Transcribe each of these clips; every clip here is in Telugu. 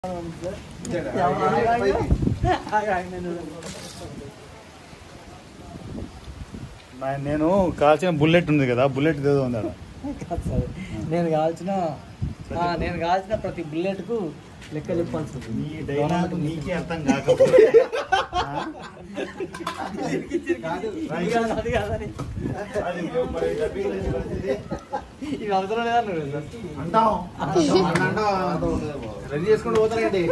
నా- నేను కాల్చిన బుల్లెట్ ఉంది కదా బుల్లెట్ ఏదో ఉంది ఆడ. కాదు సార్. నేను కాల్చిన ఆ, నేను కాల్చిన ప్రతి బుల్లెట్ కు లెక్క చెప్పాల్సి ఉంటుంది నీ డైలాగ్ నీకే అర్థం కాకపోతే ఆ? అది కాదు, అది కాదని అది మరి డబ్బింగ్ లేని పరిస్థితి. ఇవి అవసరం లేదన్నారు కదా అంటాం రెడీ చేసుకుంటూ పోతారండి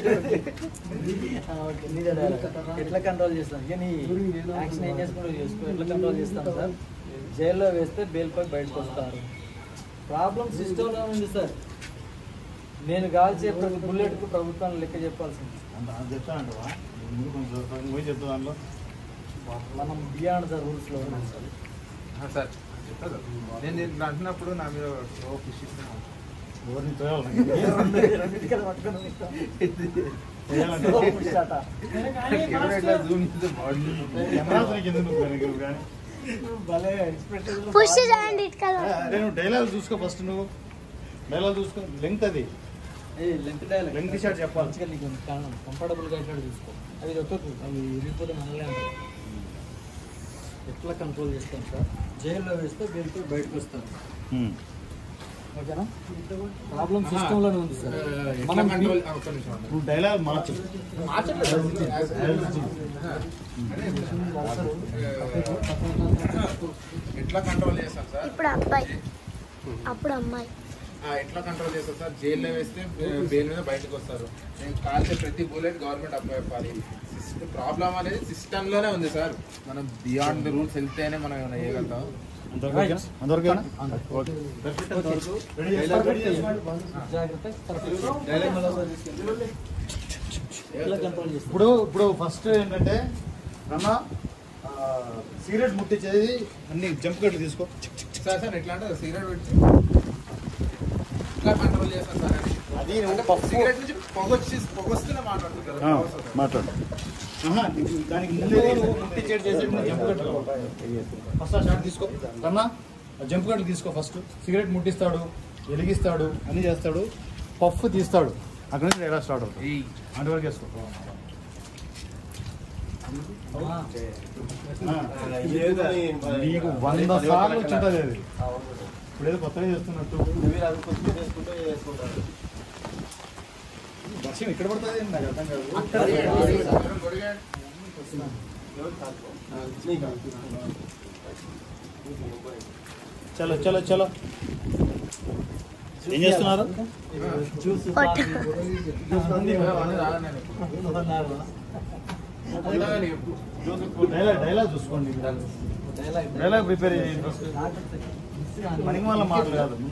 ఆ, ఓకే. నీదే dialogue. ఎట్లా కంట్రోల్ చేస్తాను ఇక నీ యాక్షన్ ఏం చేసుకుంటూ చేసుకో ఎట్లా కంట్రోల్ చేస్తాను సార్ జైల్లో వేస్తే బెయిల్ పై బయటకు వస్తారు ప్రాబ్లం సిస్టంలో ఉంది సార్ నేను కాల్చే ప్రతి బుల్లెట్ కు ప్రభుత్వాన్ని లెక్క చెప్పాల్సింది అంత అది చెప్తానంటవా ముందు కొంచెం సగం పోయి చెప్తా దాంట్లో మనం బియాండ్ ద రూల్స్ లో ఉన్నాం సార్ సార్ నేను నేను అంటున్నప్పుడు నా మీద ఓ ఫిష్ ఎవరిని తోయాలి రెండింటికి పట్టుకొని ఉంటాం. చేయాలంటే ఓ పుష్పాట. ఇట్లా జూమ్ చేస్తే బాగుంది కెమెరాస్ నీకు ఎందుకు నువ్వు వెనక్కి కానీ భలే expression లు పుష్ బాగా- చేయండి ఇటుకలు అరే నువ్వు డైలాగ్ చూసుకో ఫస్ట్ నువ్వు డైలాగ్ చూసుకో లెంగ్త్ అది ఏయ్, length dialogue. Length shot చెప్పాలి. మంచిగా నీకు కంఫర్టబుల్ గా ఇట్లా చూసుకో అవి ఒక్కరు అవి విరిగిపోతే మనలే అంటారు ఎట్లా కంట్రోల్ చేస్తాం సార్ జైల్లో వేస్తే బెయిల్తో బయటకు వస్తాం ఓకేనా ప్రాబ్లం సిస్టమ్ లోనే ఉంది సార్ మనం కంట్రోల్ ఒక్క నిమిషం నువ్వు డైలాగ్ మార్చు ఎట్లా కంట్రోల్ చేస్తాం సార్ ఇప్పుడు అబ్బాయి అప్పుడు అమ్మాయి ఆ, ఎట్లా కంట్రోల్ చేస్తారు సార్ జైల్లో వేస్తే బెయిల్ మీద బయటకు వస్తారు నేను కాల్చే ప్రతి బుల్లెట్ గవర్నమెంట్ అప్పచెప్పాలి ప్రాబ్లం అనేది సిస్టమ్ లోనే ఉంది సార్ మనం బియాండ్ ద రూల్స్ వెళ్తేనే మనం ఏమైనా చేయగలుగుతాం అంతవరకు ఓకేనా? అంతవరకు ఓకేనా? ఓకే రెడీ చేసుకో, రెడీ చేసుకోండి. జాగ్రత్త ఎట్లా కంట్రోల్ చేస్తాం ఇప్పుడు ఇప్పుడు ఫస్ట్ ఏంటంటే అన్న సిగరెట్ ముట్టించేది అన్ని జంప్ కట్లు తీసుకో సార్ సార్ ఎట్లా అంటే సిగరెట్ పెట్టి ఇట్లా కంట్రోల్ చేస్తాం సార్ అని. అది అంటే నువ్వు పప్పు సిగరెట్ నుంచి పొగ వచ్చి పొగ వస్తూనే మాట్లాడుతుంది ఆ, కదా మాట్లాడు ఆహా, నీకు దానికి ముందే ముట్టించేది చేసేది నువ్వు జంప్ కట్లు ఫస్ట్ ఆ షాట్ తీసుకో అన్న ఆ జంప్ కట్లు తీసుకో ఫస్ట్ సిగరెట్ ముట్టిస్తాడు వెలిగిస్తాడు అన్ని చేస్తాడు పఫ్ తీస్తాడు అక్కడ నుంచి డైలాగ్ స్టార్ట్ అవుతుంది ఏయ్. అంతవరకు వేసుకో ఆ, ఆ, నీకు వంద సార్లు వచ్చింటుంది అది ఇప్పుడు ఏదో కొత్తగా చేస్తున్నట్టు వర్షం ఇక్కడ పడుతుంది నాకు అర్థం కాదు ఎవరు గొడిగా? చలో చలో చలో ఏం చేస్తున్నారు జ్యూస్ పట్టు. అవన్నీ రాగానే ఉన్నారు. అలాగని చెప్పు. డైలాగ్ డైలాగ్ చూసుకోండి డైలాగ్ డైలాగ్ ప్రిపేర్ చేయండి జాగ్రత్త. మనకి వాళ్ళ మాటలు కాదు